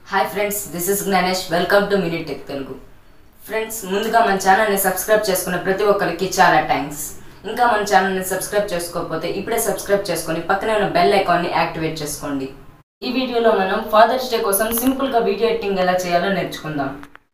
hi friends this is Gnanesh welcome to mini tech Telugu friends ముందుగా మన ఛానల్ని సబ్స్క్రైబ్ చేసుకున్న ప్రతి ఒక్కరికి చాలా థ్యాంక్స్ ఇంకా మన ఛానల్ని సబ్స్క్రైబ్ చేసుకోకపోతే ఇప్పుడే సబ్స్క్రైబ్ చేసుకొని పక్కనే ఉన్న బెల్ ఐకాన్ని యాక్టివేట్ చేసుకోండి ఈ వీడియోలో మనం ఫాదర్స్ డే కోసం సింపుల్గా వీడియో ఎడిటింగ్ ఎలా చేయాలో నేర్చుకుందాం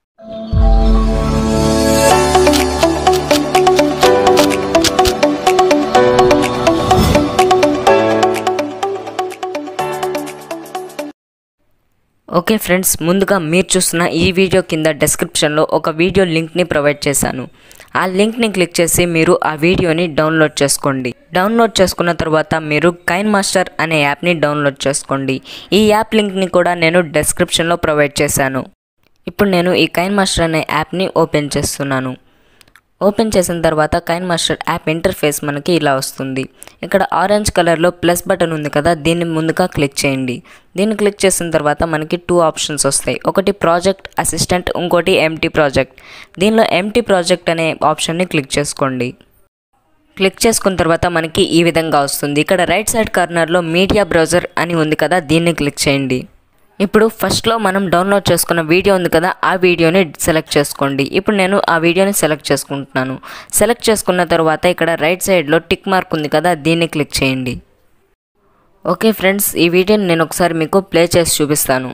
ఓకే ఫ్రెండ్స్ ముందుగా మీరు చూస్తున్న ఈ వీడియో కింద డిస్క్రిప్షన్లో ఒక వీడియో లింక్ని ప్రొవైడ్ చేశాను ఆ లింక్ని క్లిక్ చేసి మీరు ఆ వీడియోని డౌన్లోడ్ చేసుకోండి డౌన్లోడ్ చేసుకున్న తర్వాత మీరు కైన్ మాస్టర్ అనే యాప్ని డౌన్లోడ్ చేసుకోండి ఈ యాప్ లింక్ని కూడా నేను డిస్క్రిప్షన్లో ప్రొవైడ్ చేశాను ఇప్పుడు నేను ఈ కైన్ మాస్టర్ అనే యాప్ని ఓపెన్ చేస్తున్నాను ఓపెన్ చేసిన తర్వాత కైన్ మాస్టర్ యాప్ ఇంటర్ఫేస్ మనకి ఇలా వస్తుంది ఇక్కడ ఆరెంజ్ కలర్లో ప్లస్ బటన్ ఉంది కదా దీన్ని ముందుగా క్లిక్ చేయండి దీన్ని క్లిక్ చేసిన తర్వాత మనకి టూ ఆప్షన్స్ వస్తాయి ఒకటి ప్రాజెక్ట్ అసిస్టెంట్ ఇంకోటి ఎంటీ ప్రాజెక్ట్ దీనిలో ఎంటీ ప్రాజెక్ట్ అనే ఆప్షన్ని క్లిక్ చేసుకోండి క్లిక్ చేసుకున్న తర్వాత మనకి ఈ విధంగా వస్తుంది ఇక్కడ రైట్ సైడ్ కార్నర్లో మీడియా బ్రౌజర్ అని ఉంది కదా దీన్ని క్లిక్ చేయండి ఇప్పుడు ఫస్ట్లో మనం డౌన్లోడ్ చేసుకున్న వీడియో ఉంది కదా ఆ వీడియోని సెలెక్ట్ చేసుకోండి ఇప్పుడు నేను ఆ వీడియోని సెలెక్ట్ చేసుకుంటున్నాను సెలెక్ట్ చేసుకున్న తర్వాత ఇక్కడ రైట్ సైడ్లో టిక్ మార్క్ ఉంది కదా దీన్ని క్లిక్ చేయండి ఓకే ఫ్రెండ్స్ ఈ వీడియోని నేను ఒకసారి మీకు ప్లే చేసి చూపిస్తాను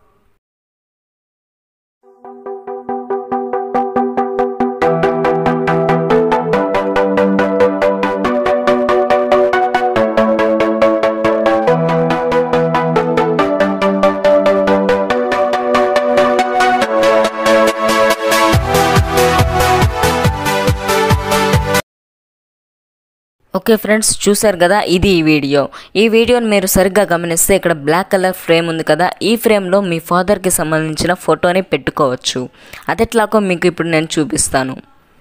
ఓకే ఫ్రెండ్స్ చూసారు కదా ఇది ఈ వీడియో ఈ వీడియోని మీరు సరిగ్గా గమనిస్తే ఇక్కడ బ్లాక్ కలర్ ఫ్రేమ్ ఉంది కదా ఈ ఫ్రేమ్లో మీ ఫాదర్కి సంబంధించిన ఫోటోని పెట్టుకోవచ్చు అదెట్లాగో మీకు ఇప్పుడు నేను చూపిస్తాను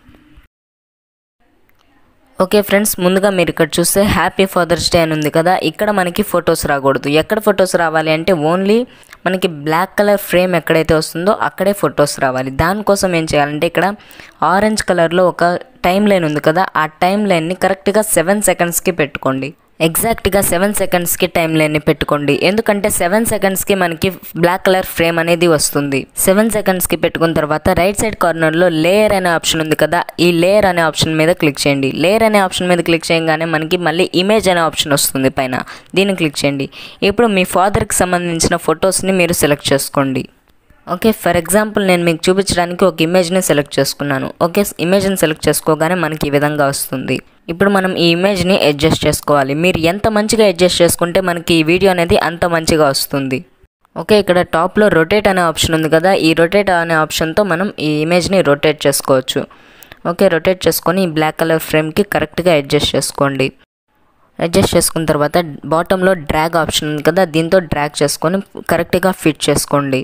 ఓకే ఫ్రెండ్స్ ముందుగా మీరు ఇక్కడ చూస్తే హ్యాపీ ఫాదర్స్ డే అని ఉంది కదా ఇక్కడ మనకి ఫొటోస్ రాకూడదు ఎక్కడ ఫొటోస్ రావాలి అంటే ఓన్లీ మనకి బ్లాక్ కలర్ ఫ్రేమ్ ఎక్కడైతే వస్తుందో అక్కడే ఫొటోస్ రావాలి దానికోసం ఏం చేయాలంటే ఇక్కడ ఆరెంజ్ కలర్లో ఒక టైం లైన్ ఉంది కదా ఆ టైం లైన్ని కరెక్ట్గా సెవెన్ సెకండ్స్కి పెట్టుకోండి ఎగ్జాక్ట్గా సెవెన్ సెకండ్స్కి టైం లైన్ని పెట్టుకోండి ఎందుకంటే సెవెన్ సెకండ్స్కి మనకి బ్లాక్ కలర్ ఫ్రేమ్ అనేది వస్తుంది సెవెన్ సెకండ్స్కి పెట్టుకున్న తర్వాత రైట్ సైడ్ కార్నర్లో లేయర్ అనే ఆప్షన్ ఉంది కదా ఈ లేయర్ అనే ఆప్షన్ మీద క్లిక్ చేయండి లేయర్ అనే ఆప్షన్ మీద క్లిక్ చేయగానే మనకి మళ్ళీ ఇమేజ్ అనే ఆప్షన్ వస్తుంది పైన దీన్ని క్లిక్ చేయండి ఇప్పుడు మీ ఫాదర్కి సంబంధించిన ఫొటోస్ని మీరు సెలెక్ట్ చేసుకోండి ఓకే ఫర్ ఎగ్జాంపుల్ నేను మీకు చూపించడానికి ఒక ఇమేజ్ని సెలెక్ట్ చేసుకున్నాను ఓకే ఇమేజ్ని సెలెక్ట్ చేసుకోగానే మనకి ఈ విధంగా వస్తుంది ఇప్పుడు మనం ఈ ఇమేజ్ని అడ్జస్ట్ చేసుకోవాలి మీరు ఎంత మంచిగా అడ్జస్ట్ చేసుకుంటే మనకి ఈ వీడియో అనేది అంత మంచిగా వస్తుంది ఓకే ఇక్కడ టాప్లో రొటేట్ అనే ఆప్షన్ ఉంది కదా ఈ రొటేట్ అనే ఆప్షన్తో మనం ఈ ఇమేజ్ని రొటేట్ చేసుకోవచ్చు ఓకే రొటేట్ చేసుకొని ఈ బ్లాక్ కలర్ ఫ్రేమ్కి కరెక్ట్గా అడ్జస్ట్ చేసుకోండి అడ్జస్ట్ చేసుకున్న తర్వాత బాటంలో డ్రాగ్ ఆప్షన్ ఉంది కదా దీంతో డ్రాగ్ చేసుకొని కరెక్ట్గా ఫిట్ చేసుకోండి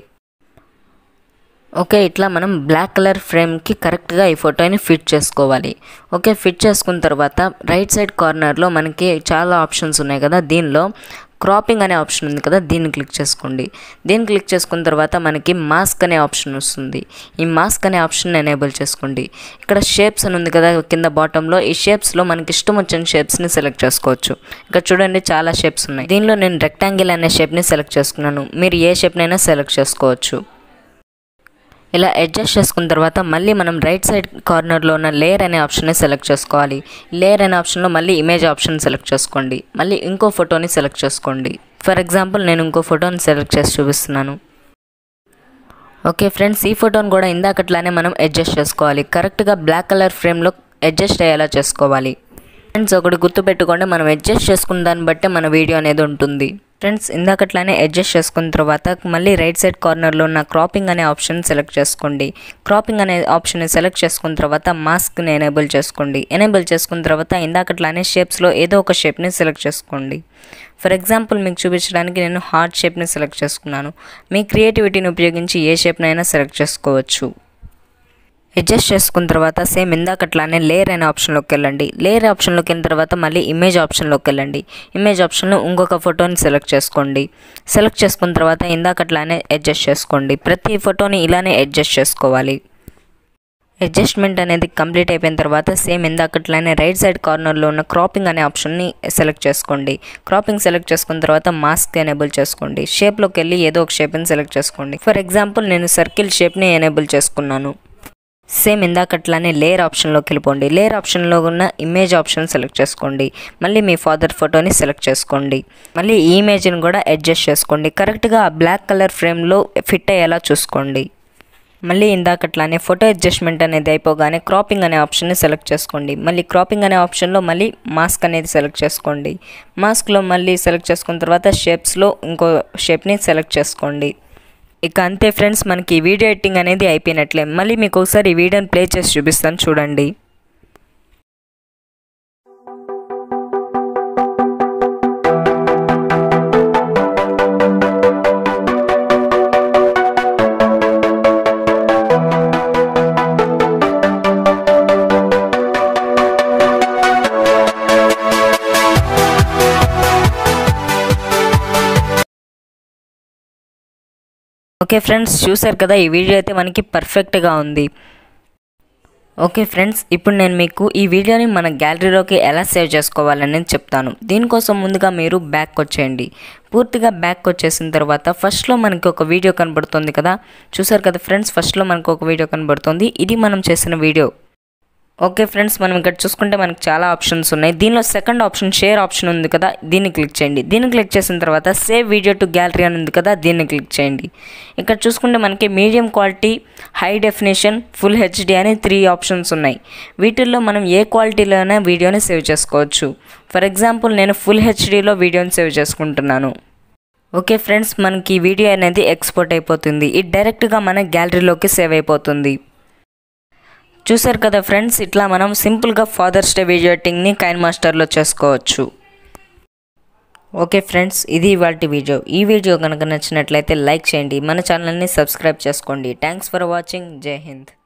ఓకే ఇట్లా మనం బ్లాక్ కలర్ ఫ్రేమ్కి కరెక్ట్గా ఈ ఫోటోని ఫిట్ చేసుకోవాలి ఓకే ఫిట్ చేసుకున్న తర్వాత రైట్ సైడ్ కార్నర్లో మనకి చాలా ఆప్షన్స్ ఉన్నాయి కదా దీనిలో క్రాపింగ్ అనే ఆప్షన్ ఉంది కదా దీన్ని క్లిక్ చేసుకోండి దీన్ని క్లిక్ చేసుకున్న తర్వాత మనకి మాస్క్ అనే ఆప్షన్ వస్తుంది ఈ మాస్క్ అనే ఆప్షన్ ఎనేబుల్ చేసుకోండి ఇక్కడ షేప్స్ అని ఉంది కదా కింద బాటంలో ఈ షేప్స్లో మనకి ఇష్టం వచ్చిన షేప్స్ని సెలెక్ట్ చేసుకోవచ్చు ఇక్కడ చూడండి చాలా షేప్స్ ఉన్నాయి దీనిలో నేను రెక్టాంగిల్ అనే షేప్ని సెలెక్ట్ చేసుకున్నాను మీరు ఏ షేప్నైనా సెలెక్ట్ చేసుకోవచ్చు ఇలా అడ్జస్ట్ చేసుకున్న తర్వాత మళ్ళీ మనం రైట్ సైడ్ కార్నర్లో ఉన్న లేయర్ అనే ఆప్షన్ని సెలెక్ట్ చేసుకోవాలి లేయర్ అనే ఆప్షన్లో మళ్ళీ ఇమేజ్ ఆప్షన్ సెలెక్ట్ చేసుకోండి మళ్ళీ ఇంకో ఫోటోని సెలెక్ట్ చేసుకోండి ఫర్ ఎగ్జాంపుల్ నేను ఇంకో ఫోటోని సెలెక్ట్ చేసి చూపిస్తున్నాను ఓకే ఫ్రెండ్స్ ఈ ఫోటోని కూడా ఇందాకట్లానే మనం అడ్జస్ట్ చేసుకోవాలి కరెక్ట్గా బ్లాక్ కలర్ ఫ్రేమ్లో అడ్జస్ట్ అయ్యేలా చేసుకోవాలి ఫ్రెండ్స్ ఒకటి గుర్తుపెట్టుకోండి మనం అడ్జస్ట్ చేసుకున్న దాన్ని బట్టే మన వీడియో అనేది ఉంటుంది ఫ్రెండ్స్ ఇందాకట్లానే అడ్జస్ట్ చేసుకున్న తర్వాత మళ్ళీ రైట్ సైడ్ కార్నర్లో ఉన్న క్రాపింగ్ అనే ఆప్షన్ సెలెక్ట్ చేసుకోండి క్రాపింగ్ అనే ఆప్షన్ని సెలెక్ట్ చేసుకున్న తర్వాత మాస్క్ని ఎనేబుల్ చేసుకోండి ఎనేబుల్ చేసుకున్న తర్వాత ఇందాకట్లానే షేప్స్లో ఏదో ఒక షేప్ని సెలెక్ట్ చేసుకోండి ఫర్ ఎగ్జాంపుల్ మీకు చూపించడానికి నేను హార్ట్ షేప్ని సెలెక్ట్ చేసుకున్నాను మీ క్రియేటివిటీని ఉపయోగించి ఏ షేప్నైనా సెలెక్ట్ చేసుకోవచ్చు అడ్జస్ట్ చేసుకున్న తర్వాత సేమ్ ఇందాకట్లానే లేయర్ అనే ఆప్షన్లోకి వెళ్ళండి లేయర్ ఆప్షన్లోకి వెళ్ళిన తర్వాత మళ్ళీ ఇమేజ్ ఆప్షన్లోకి వెళ్ళండి ఇమేజ్ ఆప్షన్లో ఇంకొక ఫోటోని సెలెక్ట్ చేసుకోండి సెలెక్ట్ చేసుకున్న తర్వాత ఇందాకట్లానే అడ్జస్ట్ చేసుకోండి ప్రతి ఫోటోని ఇలానే అడ్జస్ట్ చేసుకోవాలి అడ్జస్ట్మెంట్ అనేది కంప్లీట్ అయిపోయిన తర్వాత సేమ్ ఇందాకట్లానే రైట్ సైడ్ కార్నర్లో ఉన్న క్రాపింగ్ అనే ఆప్షన్ని సెలెక్ట్ చేసుకోండి క్రాపింగ్ సెలెక్ట్ చేసుకున్న తర్వాత మాస్క్ ఎనేబుల్ చేసుకోండి షేప్లోకి వెళ్ళి ఏదో ఒక షేప్ని సెలెక్ట్ చేసుకోండి ఫర్ ఎగ్జాంపుల్ నేను సర్కిల్ షేప్ని ఎనేబుల్ చేసుకున్నాను సేమ్ ఇందాకట్లానే లేయర్ ఆప్షన్లోకి వెళ్ళిపోండి లేయర్ ఆప్షన్లో ఉన్న ఇమేజ్ ఆప్షన్ సెలెక్ట్ చేసుకోండి మళ్ళీ మీ ఫాదర్ ఫోటోని సెలెక్ట్ చేసుకోండి మళ్ళీ ఈ ఇమేజ్ని కూడా అడ్జస్ట్ చేసుకోండి కరెక్ట్గా ఆ బ్లాక్ కలర్ ఫ్రేమ్లో ఫిట్ అయ్యేలా చూసుకోండి మళ్ళీ ఇందాకట్లానే ఫోటో అడ్జస్ట్మెంట్ అనేది అయిపోగానే క్రాపింగ్ అనే ఆప్షన్ని సెలెక్ట్ చేసుకోండి మళ్ళీ క్రాపింగ్ అనే ఆప్షన్లో మళ్ళీ మాస్క్ అనేది సెలెక్ట్ చేసుకోండి మాస్క్లో మళ్ళీ సెలెక్ట్ చేసుకున్న తర్వాత షేప్స్లో ఇంకో షేప్ని సెలెక్ట్ చేసుకోండి ఇక అంతే ఫ్రెండ్స్ మనకి ఈ వీడియో ఎడిటింగ్ అనేది అయిపోయినట్లే మళ్ళీ మీకు ఒకసారి ఈ వీడియోని ప్లే చేసి చూపిస్తాను చూడండి ఓకే ఫ్రెండ్స్ చూసారు కదా ఈ వీడియో అయితే మనకి పర్ఫెక్ట్గా ఉంది ఓకే ఫ్రెండ్స్ ఇప్పుడు నేను మీకు ఈ వీడియోని మన గ్యాలరీలోకి ఎలా సేవ్ చేసుకోవాలని చెప్తాను దీనికోసం ముందుగా మీరు బ్యాక్ వచ్చేయండి పూర్తిగా బ్యాక్ వచ్చేసిన తర్వాత ఫస్ట్లో మనకి ఒక వీడియో కనబడుతుంది కదా చూసారు కదా ఫ్రెండ్స్ ఫస్ట్లో మనకు ఒక వీడియో కనబడుతుంది ఇది మనం చేసిన వీడియో ఓకే ఫ్రెండ్స్ మనం ఇక్కడ చూసుకుంటే మనకు చాలా ఆప్షన్స్ ఉన్నాయి దీనిలో సెకండ్ ఆప్షన్ షేర్ ఆప్షన్ ఉంది కదా దీన్ని క్లిక్ చేయండి దీన్ని క్లిక్ చేసిన తర్వాత సేవ్ వీడియో టు గ్యాలరీ అని ఉంది కదా దీన్ని క్లిక్ చేయండి ఇక్కడ చూసుకుంటే మనకి medium quality high definition full HD అని త్రీ ఆప్షన్స్ ఉన్నాయి వీటిల్లో మనం ఏ క్వాలిటీలోనే వీడియోని సేవ్ చేసుకోవచ్చు ఫర్ ఎగ్జాంపుల్ నేను ఫుల్ హెచ్డిలో వీడియోని సేవ్ చేసుకుంటున్నాను ఓకే ఫ్రెండ్స్ మనకి ఈ వీడియో అనేది ఎక్స్పోర్ట్ అయిపోతుంది ఇది డైరెక్ట్గా మన గ్యాలరీలోకి సేవ్ అయిపోతుంది చూసారు కదా ఫ్రెండ్స్ ఇట్లా మనం సింపుల్గా ఫాదర్స్ డే వీడియో ఎడిటింగ్ని కైన్ మాస్టర్లో చేసుకోవచ్చు ఓకే ఫ్రెండ్స్ ఇది ఇవాళ వీడియో ఈ వీడియో కనుక నచ్చినట్లయితే లైక్ చేయండి మన ఛానల్ని సబ్స్క్రైబ్ చేసుకోండి థ్యాంక్స్ ఫర్ వాచింగ్ జై హింద్